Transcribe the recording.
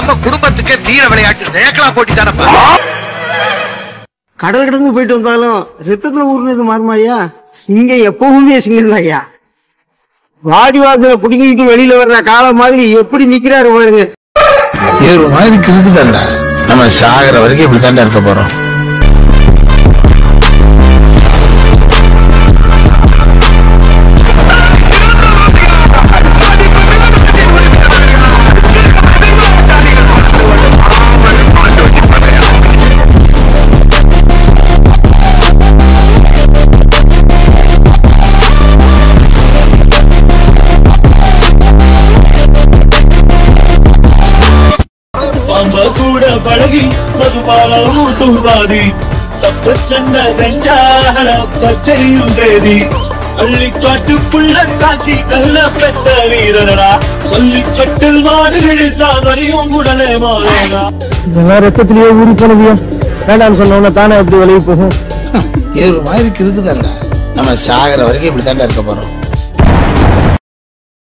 நம்ம குடும்பத்துக்கு வீர விளையாட்டு ரேக்லா போட்டி தானப்பா கடல் கடந்து போயிட்டு வந்தாலும் ரத்தத்துல ஊர்னது மாறுமாய்யா இங்க எப்பவுமே சிங்கம் ஐயா வாடி வாசல புடிங்கிட்டு வெளியில வர்ற காலம் மாதிரி எப்படி நிக்கிறாரு பாருங்க இது ஒரு மாதிரி கிழக்குதாண்டா நம்ம சாகிற வரைக்கும் இப்படி தாண்டா இருக்க போறோம் பாம்ப கூட பழகி மதுபால ஊட்டும் சாதி தப்பச்சண்ட கஞ்சால பச்சையும் தேதி அள்ளி காட்டுக்குள்ள காட்சி கல்ல பெற்ற வீரனடா சொல்லிக்கட்டில் மாடுகள் சாகரியும் உடனே மாறேனா இதெல்லாம் ரத்தத்திலேயே ஊறி போனதுயா வேண்டாம்னு சொன்னோம்னா தானே எப்படி வெளியே போகும் இது ஒரு மாதிரி கிழக்குதாண்டா நம்ம சாகிற வரைக்கும் இப்படி தாண்டா இருக்க போறோம்